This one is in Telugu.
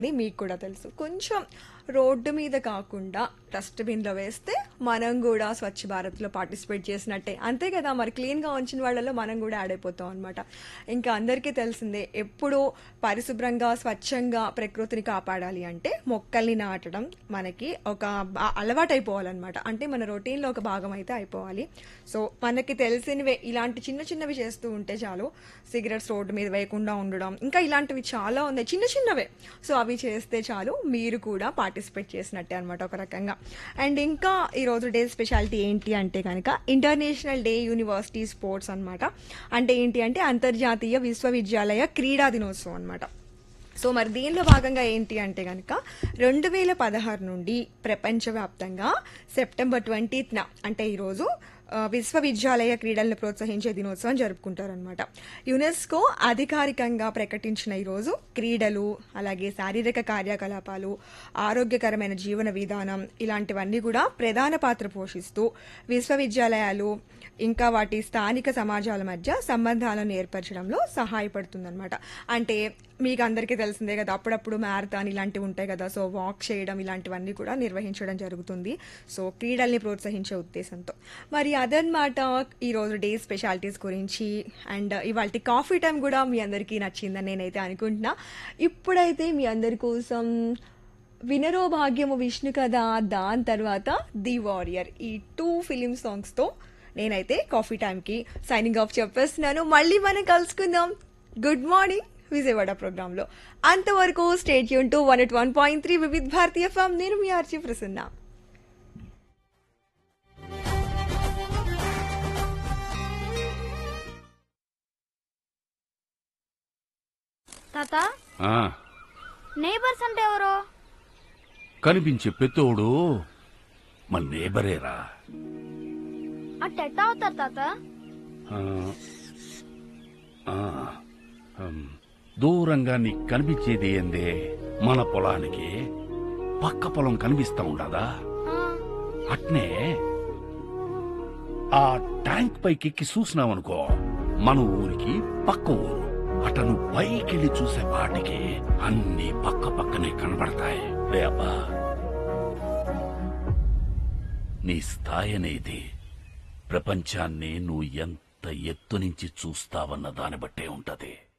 అని మీకు కూడా తెలుసు కొంచెం రోడ్డు మీద కాకుండా డస్ట్బిన్లో వేస్తే మనం కూడా స్వచ్ఛ భారత్లో పార్టిసిపేట్ చేసినట్టే అంతే కదా మరి క్లీన్గా ఉంచిన వాళ్ళలో మనం కూడా యాడ్ అయిపోతాం అనమాట ఇంకా అందరికీ తెలిసిందే ఎప్పుడూ పరిశుభ్రంగా స్వచ్ఛంగా ప్రకృతిని కాపాడాలి అంటే మొక్కల్ని నాటడం మనకి ఒక బా- అలవాటు అయిపోవాలన్నమాట అంటే మన రొటీన్లో ఒక భాగం అయితే అయిపోవాలి సో మనకి తెలిసినవే ఇలాంటి చిన్న చిన్నవి చేస్తూ ఉంటే చాలు సిగరెట్స్ రోడ్డు మీద వేయకుండా ఉండడం ఇంకా ఇలాంటివి చాలా ఉన్నాయి చిన్న చిన్నవే సో అవి చేస్తే చాలు మీరు కూడా పార్టిసిపేట్ చేసినట్టే అనమాట ఒక రకంగా అండ్ ఇంకా ఈరోజు డే స్పెషాలిటీ ఏంటి అంటే కనుక ఇంటర్నేషనల్ డే యూనివర్సిటీ స్పోర్ట్స్ అన్నమాట అంటే ఏంటి అంటే అంతర్జాతీయ విశ్వవిద్యాలయ క్రీడా దినోత్సవం అన్నమాట సో మరి దీనిలో భాగంగా ఏంటి అంటే కనుక రెండు వేల పదహారు నుండి ప్రపంచవ్యాప్తంగా సెప్టెంబర్ ట్వంటీత్న అంటే ఈరోజు ఆ, విశ్వవిద్యాలయ క్రీడలను ప్రోత్సహించే దినోత్సవం జరుపుకుంటారనమాట యునెస్కో అధికారికంగా ప్రకటించిన ఈరోజు క్రీడలు అలాగే శారీరక కార్యకలాపాలు ఆరోగ్యకరమైన జీవన విధానం ఇలాంటివన్నీ కూడా ప్రధాన పాత్ర పోషిస్తూ విశ్వవిద్యాలయాలు ఇంకా వాటి స్థానిక సమాజాల మధ్య సంబంధాలను ఏర్పరచడంలో సహాయపడుతుందన్నమాట అంటే మీకు అందరికీ తెలిసిందే కదా అప్పుడప్పుడు మ్యారథాన్ ఇలాంటివి ఉంటాయి కదా సో వాక్ చేయడం ఇలాంటివన్నీ కూడా నిర్వహించడం జరుగుతుంది సో క్రీడల్ని ప్రోత్సహించే ఉద్దేశంతో మరి అదనమాట ఈరోజు డే స్పెషాలిటీస్ గురించి అండ్ ఇవాళ కాఫీ టైం కూడా మీ అందరికీ నచ్చిందని నేనైతే అనుకుంటున్నా ఇప్పుడైతే మీ అందరి కోసం వినరో భాగ్యము విష్ణు కదా దాని తర్వాత ది వారియర్ ఈ టూ ఫిలిం సాంగ్స్తో నేనైతే కాఫీ టైంకి సైనింగ్ ఆఫ్ చెప్పేస్తున్నాను మళ్ళీ మనం కలుసుకుందాం గుడ్ మార్నింగ్ విజయవాడ ప్రోగ్రాంలో అంతవరకు స్టేట్ యూన్ to one eight one point three Vividh Bharati FM నేను మీ ఆర్చి ప్రసన్న తాత ఆ నేబర్స్ అంటే ఎవరు కనిపించే పెత్తోడు మన నేబరేరా అట్ట ఎట్టా అవుతారు తాత ఆ, ఆ, ఉమ్, దూరంగా నీకు కనిపించేది ఏందే మన పొలానికి పక్క పొలం కనిపిస్తా ఉండదా ఆ, అట్నే ఆ ట్యాంక్ పైకి ఎక్కి చూసినావనుకో మన ఊరికి పక్క ఊరు అటను పైకెళ్ళి చూసే పాటికి అన్ని పక్క పక్కనే కనబడతాయి రే అబ్బా నీ స్థాయి అనేది ప్రపంచాన్ని నువ్వు ఎంత ఎత్తు నుంచి చూస్తావన్న దాన్ని బట్టే ఉంటది